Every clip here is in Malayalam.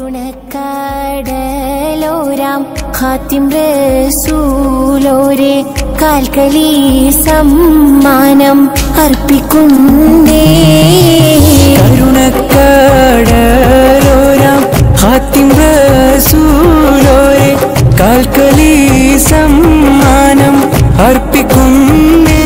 കരുണക്കടലോരാം ഖാത്തിം റസൂലോരെ കാൽകളി സമ്മാനം അർപ്പിക്കുന്നേ കരുണക്കടലോരാം ഹാത്തിം റസൂലോരെ കാൽക്കലി സമ്മാനം അർപ്പിക്കുന്നേ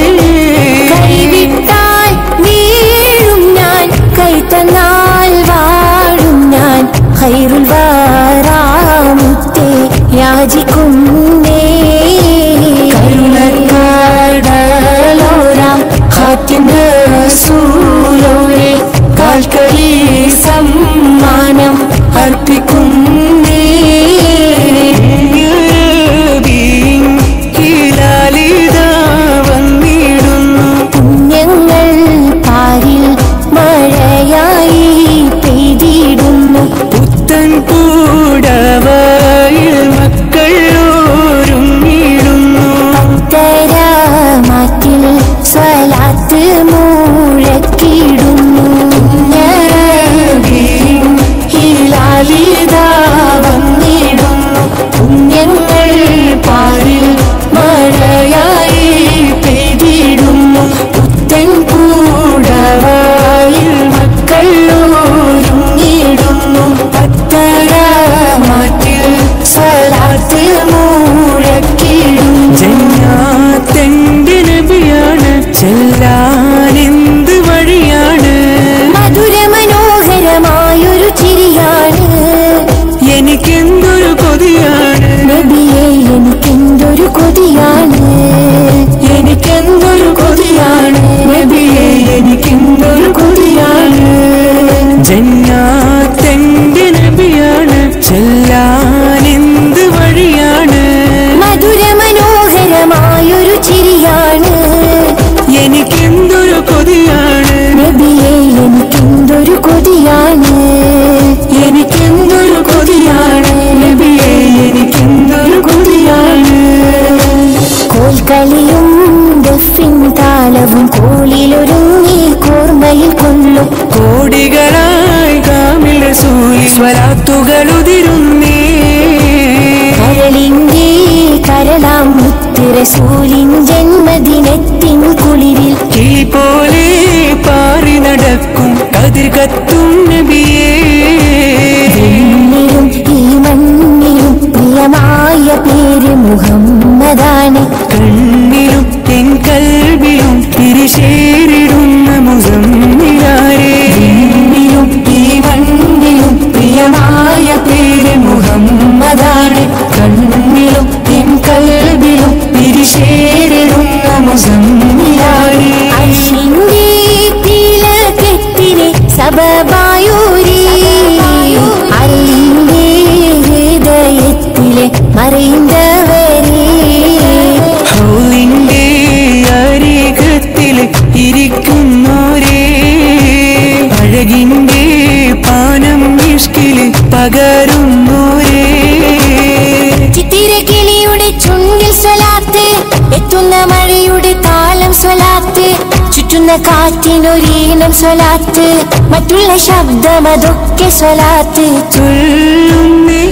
കൈവിട്ടാൽ വീഴും ഞാൻ കൈ തന്നാൽ വാഴും ഞാൻ ഹൈറുൽ വാറാമുത്തേ യാചിക്കുന്നേ കരുണക്കടലോരാം ഖാത്തിം റസൂലോരെ കാൽകളി സമ്മാനം അർപ്പിക്കുന്നേ ഹിലാലിതാ വന്നിടുന്നു പുണ്യങ്ങൾ പാരിൽ മഴയായി പെയ്തിടുന്നു പുത്തൻ കൂടവയിൽ മക്കൾ ഒരുങ്ങിടുന്നു തരാമാറ്റിൽ സ്വലാത്ത് മുഴക്കിടുന്നു ഹിലാലിതാ വന്നിടുന്നു പുണ്യങ്ങൾ പാരിൽ മഴയായി പെയ്തിടുന്നു പുത്തൻ കൂടവായിൽ മക്കൾ ഒരുങ്ങിടുന്നു പത്തരാമാറ്റിൽ സ്വലാത്ത് മുഴക്കിടുന്നു ജന്നാത്തെന്റെ നബിയാണ് ചെല്ലാൻ എന്ത് വഴിയാണ് മധുര മനോഹരമായൊരു ചിരിയാണ് എനിക്കെന്തൊരു കൊതിയാണ് നബിയെ എനിക്കെന്തൊരു കൊതിയാണ് എനിക്കെന്തൊരു കൊതിയാണ് നബിയെ എനിക്കെന്തൊരു കൊതിയാണ് ജന്നാത്തെന്റെ നബിയാണ് ചെല്ലാൻ എന്ത് വഴിയാണ് മധുര മനോഹരമായൊരു ചിരിയാണ് എനിക്കെന്തൊരു കൊതിയാണ് നബിയെ എനിക്കെന്തൊരു കൊതിയാണ് എനിക്കെന്തൊരു കൊതിയാണ് നബിയെ എനിക്കെന്തൊരു കൊതിയാണ് കോൽക്കളിയും ദഫിൻ താളവും കോളിലൊരുങ്ങി കോർമ്മയിൽ കൊള്ളും കോടികളായി കാമിൽ റസൂലി സ്വലാത്തുകൾ ഉതിരുന്നേ കരളിന്റെ കരളാം മുത്തുരസൂലിൻ ജന്മദിനത്തിൻ കുളിരിൽ ഈ പോലെ പാറി നടക്കും കതിർ കത്തും നബിയേ മണ്ണിലും ഈ മണ്ണിലും പ്രിയമായ പേര് മുഹമ്മദാണ് കണ്ണിലും എൻ കൽവിലും തിരിശേരിടുന്ന മുസമ്മിലാരേ മണ്ണിലും ഈ മണ്ണിലും പ്രിയമായ പേര് മുഹമ്മദാണ് കണ്ണിലും എൻ കൽവിലും പിരിശേരിടുന്ന മുസമ്മിലാണ് അഷിന്റെ തിലകത്തിന് സബബായൂരി അറിന്റെ ഹൃദയത്തിലെ മറിന്തവരേ ഹൗലിന്റെ അരികത്തിൽ ഇരിക്കുന്നോരേ അഴകിന്റെ പാനം ഇഷ്കിൽ പകരുന്നോരേ ചിത്തിരക്കിളിയുടെ ചുണ്ടിൽ സ്വലാത്ത് എത്തുന്ന മഴയുടെ താളം സ്വലാത്ത് ചുറ്റുന്ന കാറ്റിനൊരീണം സ്വലാത്ത് മറ്റുള്ള ശബ്ദം അതൊക്കെ സ്വലാത്ത് ചൊല്ലുന്നേ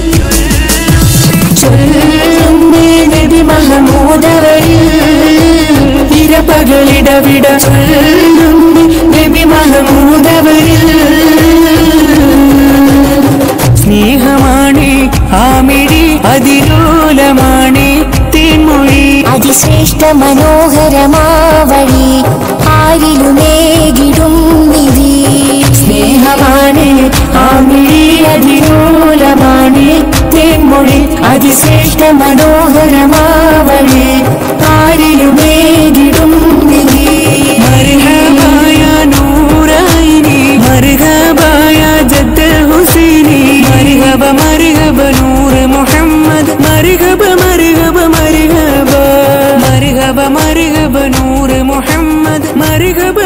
ചൊല്ലുന്നേ നബി മഹമൂദവരിൽ ഇരപകളിടവിട ചൊല്ലുന്നേ നബി മഹമൂദവരിൽ സ്നേഹമാണ് ആമിഴി അതിലോലമാണ് തേൻമൊഴി അതിശ്രേഷ്ഠ മനോഹരമാവഴി ആരിലുമേകിടും നിധി സ്നേഹമാണ് ആമിഴി അതിലോലമാണ് തേൻമൊഴി അതിശ്രേഷ്ഠ മനോഹരമാവഴി ആരിലുമേകിടും നിധി മർഹബായ നൂറായിനി മർഹബായ ജദ്ദ ഹുസൈനി മർഹബ മർഹബ നൂറ് മുഹമ്മദ് മർഹബ മർഹബ മർഹബ മർഹബ മർഹബ നൂറ് മുഹമ്മദ് മർഹബ